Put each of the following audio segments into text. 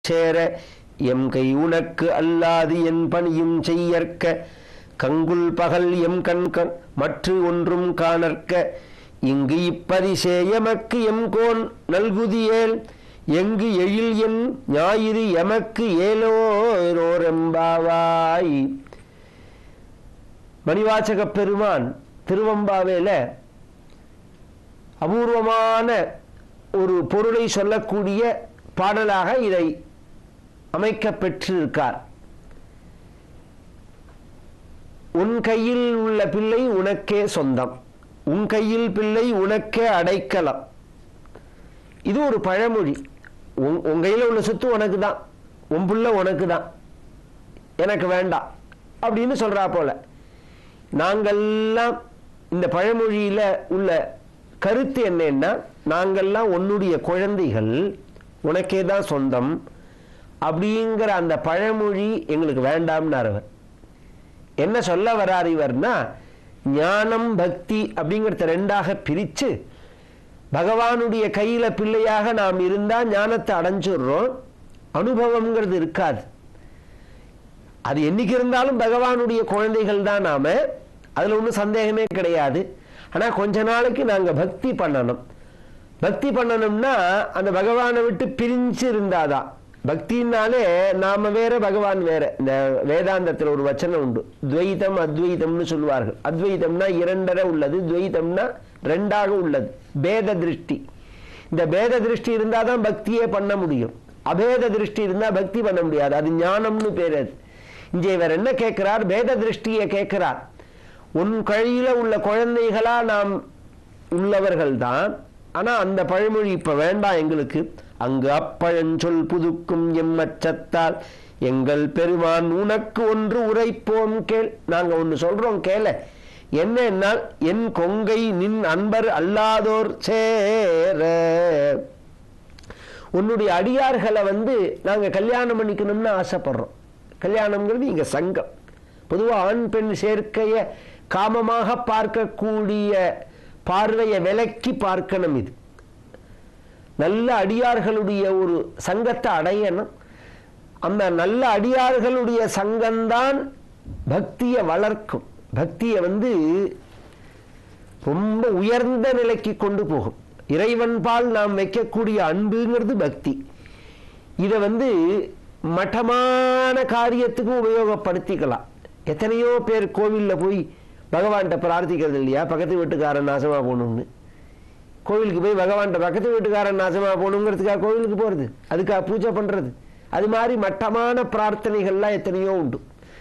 சேர M கை உனக்கு அல்லாது என் பணியும் செய்யற்க கங்குல் பகல் எம் கண்கண் மற்று ஒன்றும் காணற்க இங்கு இப்பரிசே எமக்கு எம் கோன் நல்குதியேல் எங்கு எழில் என் ஞாயிறு எமக்கு ஏலோரெம்பாவாய் மணிவாசகப் பெருமான் திருவம்பாவேல அபூர்வமான ஒரு பொருளை சொல்லக்கூடிய பாடலாக இதை அமைக்கப் பெற்றிருக்கார் உன் கையில் உள்ள பிள்ளை உனக்கே சொந்தம் உன் கையில் பிள்ளை உனக்கே அடைக்கலம் இது ஒரு பழமொழி உன் உன் கையில் உள்ள சொத்து உனக்கு தான் உன் புள்ள உனக்கு தான் எனக்கு வேண்டாம் அப்படின்னு சொல்றா போல நாங்கள்லாம் இந்த பழமொழியில உள்ள கருத்து என்னன்னா நாங்கள்லாம் உன்னுடைய குழந்தைகள் உனக்கே தான் சொந்தம் அப்படிங்கிற அந்த பழமொழி எங்களுக்கு வேண்டாம்னார் அவர் என்ன சொல்ல வரார் இவர்னா ஞானம் பக்தி அப்படிங்கிறத ரெண்டாக பிரித்து பகவானுடைய கையில பிள்ளையாக நாம் இருந்தால் ஞானத்தை அடைஞ்சிடுறோம் அனுபவம்ங்கிறது இருக்காது அது என்னைக்கு இருந்தாலும் பகவானுடைய குழந்தைகள் தான் நாம அதுல ஒன்றும் சந்தேகமே கிடையாது ஆனா கொஞ்ச நாளைக்கு நாங்க பக்தி பண்ணணும் பக்தி பண்ணணும்னா அந்த பகவானை விட்டு பிரிஞ்சு இருந்தாதான் பக்தினாலே நாம வேற பகவான் வேற இந்த வேதாந்தத்தில் ஒரு வச்சனம் உண்டு துவைதம் அத்வைதம்னு சொல்லுவார்கள் அத்வைதம்னா இரண்டரை உள்ளது துவைதம்னா ரெண்டாக உள்ளது பேத திருஷ்டி இந்த பேத திருஷ்டி இருந்தால் தான் பக்தியே பண்ண முடியும் அபேத திருஷ்டி இருந்தால் பக்தி பண்ண முடியாது அது ஞானம்னு பேர் அது இங்கே இவர் என்ன கேட்கிறார் பேத திருஷ்டியை கேட்கிறார் உன் கையில உள்ள குழந்தைகளா நாம் உள்ளவர்கள் தான் ஆனா அந்த பழமொழி இப்ப வேண்டாம் எங்களுக்கு அங்கு அப்பழஞ்சொல் புதுக்கும் எம்மச்சத்தால் எங்கள் பெருமான் உனக்கு ஒன்று உரைப்போம் கேள் நாங்க ஒன்று சொல்றோம் கேள என்னன்னா என் கொங்கை நின் அன்பர் அல்லாதோர் சேர உன்னுடைய அடியார்களை வந்து நாங்க கல்யாணம் பண்ணிக்கணும்னு ஆசைப்படுறோம் கல்யாணம்ங்கிறது இங்க சங்கம் பொதுவாக ஆண் பெண் சேர்க்கைய காமமாக பார்க்கக்கூடிய பார்வையை விலக்கி பார்க்கணும் இது நல்ல அடியார்களுடைய ஒரு சங்கத்தை அடையணும் அந்த நல்ல அடியார்களுடைய சங்கம்தான் பக்தியை வளர்க்கும் பக்தியை வந்து ரொம்ப உயர்ந்த நிலைக்கு கொண்டு போகும் இறைவன் பால் நாம் வைக்கக்கூடிய அன்புங்கிறது பக்தி இதை வந்து மட்டமான காரியத்துக்கு உபயோகப்படுத்திக்கலாம் எத்தனையோ பேர் கோவிலில் போய் பகவான்கிட்ட பிரார்த்திக்கிறது இல்லையா பக்கத்து வீட்டுக்காரன் நாசமாக போகணும்னு கோவிலுக்கு போய் பகவான்கிட்ட பக்கத்து வீட்டுக்காரன் நாசமாக போகணுங்கிறதுக்காக கோவிலுக்கு போகிறது அதுக்காக பூஜை பண்ணுறது அது மாதிரி மட்டமான பிரார்த்தனைகள்லாம் எத்தனையோ உண்டு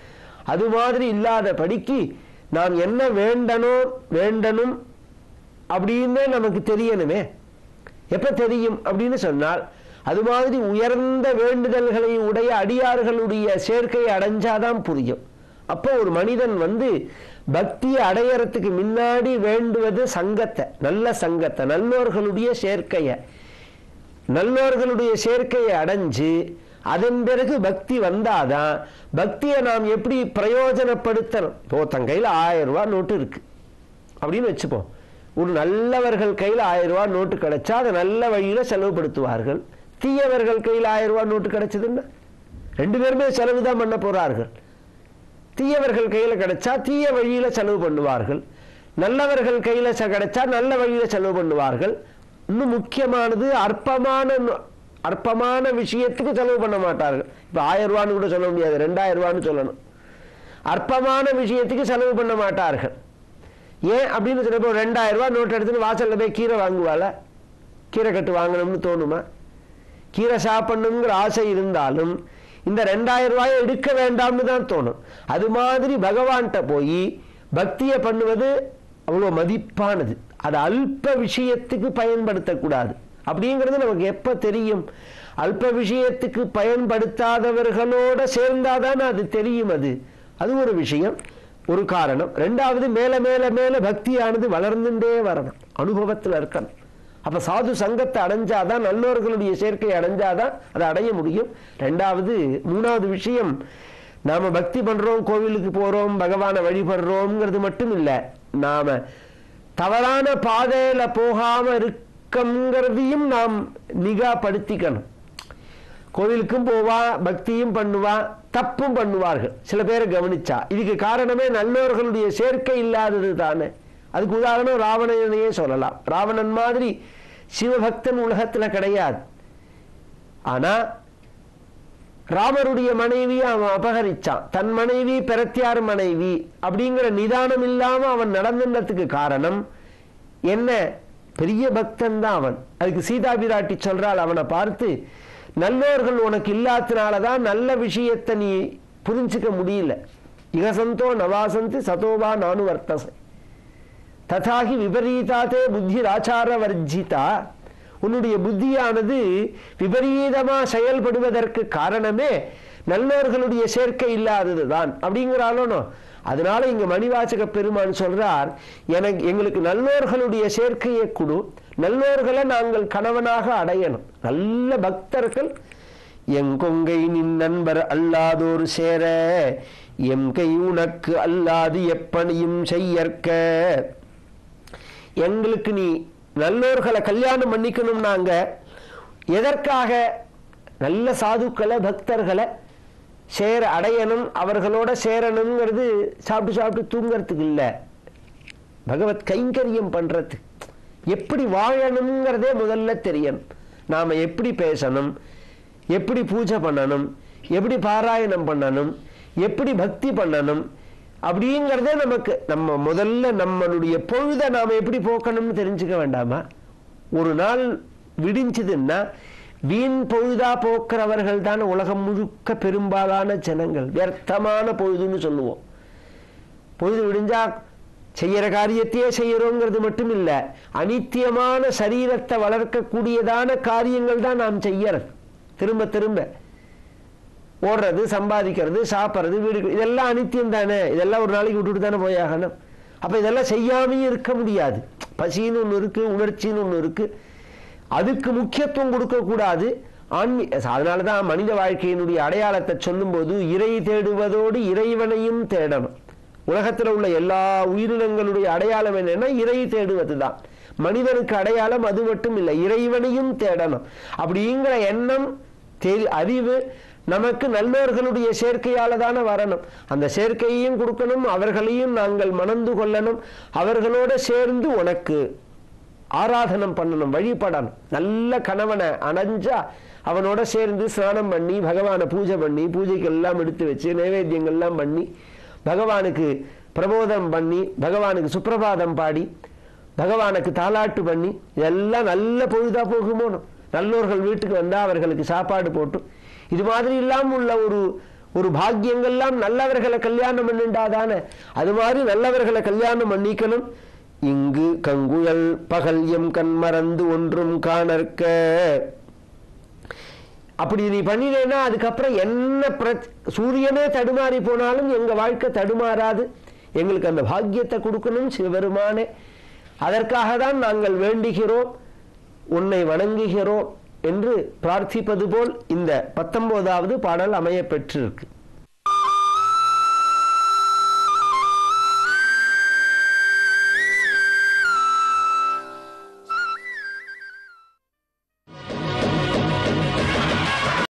அது மாதிரி இல்லாத படிக்கு நாம் என்ன வேண்டணும் வேண்டணும் அப்படின்னு நமக்கு தெரியணுமே எப்ப தெரியும் அப்படின்னு சொன்னால் அது மாதிரி உயர்ந்த வேண்டுதல்களை உடைய அடியார்களுடைய சேர்க்கையை அடைஞ்சாதான் புரியும் அப்போ ஒரு மனிதன் வந்து பக்தியை அடையறதுக்கு முன்னாடி வேண்டுவது சங்கத்தை நல்ல சங்கத்தை நல்லோர்களுடைய சேர்க்கையை நல்லோர்களுடைய சேர்க்கையை அடைஞ்சு அதன் பிறகு பக்தி வந்தாதான் பக்தியை நாம் எப்படி பிரயோஜனப்படுத்தணும் இப்போ தன் கையில் ஆயிரம் ரூபாய் நோட்டு இருக்கு அப்படின்னு வச்சுப்போம் ஒரு நல்லவர்கள் கையில் ஆயிரம் ரூபாய் நோட்டு கிடைச்சா அதை நல்ல வழியில செலவுபடுத்துவார்கள் தீயவர்கள் கையில் ஆயிரம் ரூபாய் நோட்டு கிடைச்சதுன்னா ரெண்டு பேருமே செலவு தான் பண்ண போறார்கள் தீயவர்கள் கையில கிடைச்சா தீய வழியில செலவு பண்ணுவார்கள் நல்லவர்கள் கையில கிடைச்சா நல்ல வழியில செலவு பண்ணுவார்கள் இன்னும் முக்கியமானது அற்பமான அற்பமான விஷயத்துக்கு செலவு பண்ண மாட்டார்கள் இப்போ ஆயிரம் ரூபான்னு கூட சொல்ல முடியாது ரெண்டாயிரம் ரூபான்னு சொல்லணும் அற்பமான விஷயத்துக்கு செலவு பண்ண மாட்டார்கள் ஏன் அப்படின்னு சொன்னப்போ ரெண்டாயிரம் ரூபாய் நோட்டு எடுத்துன்னு வாசல்ல போய் கீரை வாங்குவாள கீரை கட்டு வாங்கணும்னு தோணுமா கீரை சாப்பிடணுங்கிற ஆசை இருந்தாலும் இந்த ரெண்டாயிரம் ரூபாயை எடுக்க வேண்டாம்னு தான் தோணும் அது மாதிரி பகவான்கிட்ட போய் பக்தியை பண்ணுவது அவ்வளோ மதிப்பானது அது அல்ப விஷயத்துக்கு பயன்படுத்தக்கூடாது அப்படிங்கிறது நமக்கு எப்ப தெரியும் அல்ப விஷயத்துக்கு பயன்படுத்தாதவர்களோட சேர்ந்தாதான் அது தெரியும் அது அது ஒரு விஷயம் ஒரு காரணம் ரெண்டாவது மேல மேல மேல பக்தியானது வளர்ந்துட்டே வரணும் அனுபவத்தில் இருக்கணும் அப்ப சாது சங்கத்தை அடைஞ்சாதான் நல்லோர்களுடைய சேர்க்கை அடைஞ்சாதான் அதை அடைய முடியும் ரெண்டாவது மூணாவது விஷயம் நாம பக்தி பண்றோம் கோவிலுக்கு போறோம் பகவானை வழிபடுறோம்ங்கிறது மட்டும் இல்லை நாம தவறான பாதையில போகாம இருக்கங்கிறதையும் நாம் நிகா படுத்திக்கணும் கோவிலுக்கும் போவா பக்தியும் பண்ணுவா தப்பும் பண்ணுவார்கள் சில பேரை கவனிச்சா இதுக்கு காரணமே நல்லவர்களுடைய சேர்க்கை இல்லாதது தானே அதுக்கு உதாரணம் ராவணனையே சொல்லலாம் ராவணன் மாதிரி சிவபக்தன் உலகத்துல கிடையாது ஆனா ராமருடைய மனைவியை அவன் அபகரிச்சான் தன் மனைவி பெரத்தியார் மனைவி அப்படிங்கிற நிதானம் இல்லாம அவன் நடந்துன்றதுக்கு காரணம் என்ன பெரிய பக்தன் தான் அவன் அதுக்கு சீதா பிராட்டி சொல்றாள் அவனை பார்த்து நல்லோர்கள் உனக்கு இல்லாதனாலதான் நல்ல விஷயத்தை நீ புரிஞ்சுக்க முடியல இகசந்தோ நவாசந்து சதோவா நானு வர்த்தசை ததாகி விபரீதாதே புத்தி ராச்சார வர்ஜிதா உன்னுடைய புத்தியானது விபரீதமா செயல்படுவதற்கு காரணமே நல்லவர்களுடைய சேர்க்கை இல்லாததுதான் அப்படிங்கிறாலும் அதனால இங்க மணிவாசக பெருமான் சொல்றார் எனக்கு எங்களுக்கு நல்லோர்களுடைய சேர்க்கையை கொடு நல்லோர்களை நாங்கள் கணவனாக அடையணும் நல்ல பக்தர்கள் எங்கொங்கை நின் நண்பர் அல்லாதோர் சேர எம் கை உனக்கு அல்லாது எப்பணியும் செய்யற்க எங்களுக்கு நீ நல்லோர்களை கல்யாணம் பண்ணிக்கணும் நாங்க எதற்காக நல்ல சாதுக்களை பக்தர்களை சேர அடையணும் அவர்களோட சேரணுங்கிறது சாப்பிட்டு சாப்பிட்டு தூங்கறதுக்கு இல்லை பகவத் கைங்கரியம் பண்றது எப்படி வாழணுங்கிறதே முதல்ல தெரியணும் நாம எப்படி பேசணும் எப்படி பூஜை பண்ணணும் எப்படி பாராயணம் பண்ணணும் எப்படி பக்தி பண்ணணும் அப்படிங்கிறதே நமக்கு நம்ம முதல்ல நம்மளுடைய பொழுதை நாம் எப்படி போக்கணும்னு தெரிஞ்சுக்க வேண்டாமா ஒரு நாள் விடிஞ்சதுன்னா வீண் பொழுதா போக்குறவர்கள் தான் உலகம் முழுக்க பெரும்பாலான ஜனங்கள் வியர்த்தமான பொழுதுன்னு சொல்லுவோம் பொழுது விடிஞ்சா செய்யற காரியத்தையே செய்யறோங்கிறது மட்டும் இல்ல அனித்தியமான சரீரத்தை வளர்க்கக்கூடியதான காரியங்கள் தான் நாம் செய்யறது திரும்ப திரும்ப ஓடுறது சம்பாதிக்கிறது சாப்பிட்றது வீடு இதெல்லாம் அனித்தியம் தானே இதெல்லாம் ஒரு நாளைக்கு விட்டுட்டு தானே போயாகணும் அப்ப இதெல்லாம் செய்யாமையும் இருக்க முடியாது பசின்னு ஒன்று இருக்கு உணர்ச்சின்னு ஒன்று இருக்கு அதுக்கு முக்கியத்துவம் கொடுக்கக்கூடாது ஆன்மீ அதனால தான் மனித வாழ்க்கையினுடைய அடையாளத்தை சொல்லும்போது இறை தேடுவதோடு இறைவனையும் தேடணும் உலகத்தில் உள்ள எல்லா உயிரினங்களுடைய அடையாளம் என்னன்னா இறை தேடுவது தான் மனிதனுக்கு அடையாளம் அது மட்டும் இல்லை இறைவனையும் தேடணும் அப்படிங்கிற எண்ணம் தெரி அறிவு நமக்கு நல்லவர்களுடைய சேர்க்கையால தானே வரணும் அந்த சேர்க்கையையும் கொடுக்கணும் அவர்களையும் நாங்கள் மணந்து கொள்ளணும் அவர்களோட சேர்ந்து உனக்கு ஆராதனம் பண்ணணும் வழிபடணும் நல்ல கணவனை அணைஞ்சா அவனோட சேர்ந்து ஸ்நானம் பண்ணி பகவானை பூஜை பண்ணி பூஜைக்கு எல்லாம் எடுத்து வச்சு நைவேத்தியங்கள்லாம் பண்ணி பகவானுக்கு பிரபோதம் பண்ணி பகவானுக்கு சுப்பிரபாதம் பாடி பகவானுக்கு தாலாட்டு பண்ணி இதெல்லாம் நல்ல பொழுதா போகுமோ நல்லோர்கள் வீட்டுக்கு வந்தா அவர்களுக்கு சாப்பாடு போட்டு இது மாதிரி இல்லாம உள்ள ஒரு ஒரு பாக்கியங்கள்லாம் நல்லவர்களை கல்யாணம் பண்ணிண்டாதானே அது மாதிரி நல்லவர்களை கல்யாணம் பண்ணிக்கணும் இங்கு கங்குழல் பகல் எம் கண் மறந்து ஒன்றும் காணற்க அப்படி நீ பண்ணினேன்னா அதுக்கப்புறம் என்ன பிரச் சூரியனே தடுமாறி போனாலும் எங்க வாழ்க்கை தடுமாறாது எங்களுக்கு அந்த பாக்கியத்தை கொடுக்கணும் சிவபெருமானே அதற்காக தான் நாங்கள் வேண்டுகிறோம் உன்னை வணங்குகிறோம் என்று பிரார்த்திப்பது போல் இந்த பத்தொன்பதாவது பாடல் அமைய பெற்றிருக்கு